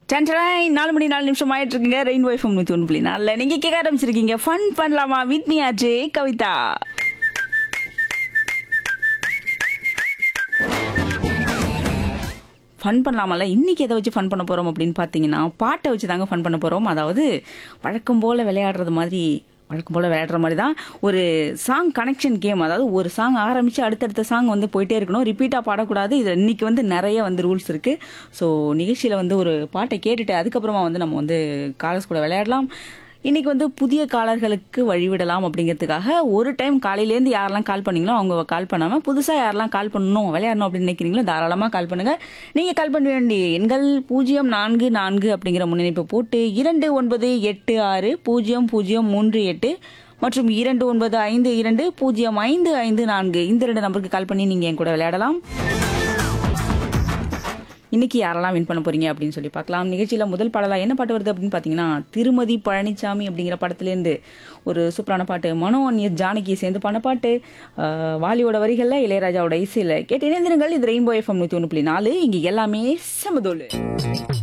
டன்டராய் நாலு மணி நாலு நிமிஷம் ஆயிட்டு இருக்குங்க ரெயின் வைஃபம் நூற்றி ஒன்று புள்ளி நாலில் நீங்கள் கேட்க ஆரம்பிச்சிருக்கீங்க ஃபன் பண்ணலாமா வித் மீ ஆச்சே கவிதா ஃபன் பண்ணலாமல்ல இன்னைக்கு எதை வச்சு ஃபன் பண்ண போகிறோம் அப்படின்னு பார்த்தீங்கன்னா பாட்டை வச்சு தாங்க ஃபன் பண்ண போகிறோம் அதாவது வழக்கம் போல் விளையாடுறது மாதிரி வழக்கம் போல் விளையாடுற மாதிரி தான் ஒரு சாங் கனெக்ஷன் கேம் அதாவது ஒரு சாங் ஆரம்பித்து அடுத்தடுத்த சாங் வந்து போயிட்டே இருக்கணும் ரிப்பீட்டாக பாடக்கூடாது இது இன்னைக்கு வந்து நிறைய வந்து ரூல்ஸ் இருக்குது ஸோ நிகழ்ச்சியில் வந்து ஒரு பாட்டை கேட்டுட்டு அதுக்கப்புறமா வந்து நம்ம வந்து காலர்ஸ் கூட விளையாடலாம் இன்னைக்கு வந்து புதிய காலர்களுக்கு வழிவிடலாம் அப்படிங்கிறதுக்காக ஒரு டைம் காலையிலேருந்து யாரெல்லாம் கால் பண்ணீங்களோ அவங்க கால் பண்ணாமல் புதுசாக யாரெல்லாம் கால் பண்ணணும் விளையாடணும் அப்படின்னு நினைக்கிறீங்களோ தாராளமாக கால் பண்ணுங்க நீங்கள் கால் பண்ண வேண்டிய எண்கள் பூஜ்ஜியம் நான்கு நான்கு அப்படிங்கிற முன்னிணைப்பு போட்டு இரண்டு ஒன்பது எட்டு ஆறு பூஜ்ஜியம் பூஜ்ஜியம் மூன்று எட்டு மற்றும் இரண்டு ஒன்பது ஐந்து இரண்டு பூஜ்ஜியம் ஐந்து ஐந்து நான்கு இந்த ரெண்டு நம்பருக்கு கால் பண்ணி நீங்கள் என் கூட விளையாடலாம் இன்னைக்கு யாரெல்லாம் வின் பண்ண போறீங்க அப்படின்னு சொல்லி பார்க்கலாம் நிகழ்ச்சியில முதல் பாடலா என்ன பாட்டு வருது அப்படின்னு பார்த்தீங்கன்னா திருமதி பழனிசாமி அப்படிங்கிற படத்துலேருந்து ஒரு சூப்பரான பாட்டு மனோ அந்நியர் ஜானகி சேர்ந்து பண்ண பாட்டு ஆஹ், வாலியோட வரிகளில் இளையராஜாவோட இசையில் கேட்டு இணைந்திருங்கள் இது ரெயின்போ எஃப்எம் நூற்றி ஒன்று புள்ளி நாலு இங்கே எல்லாமே சமதோலு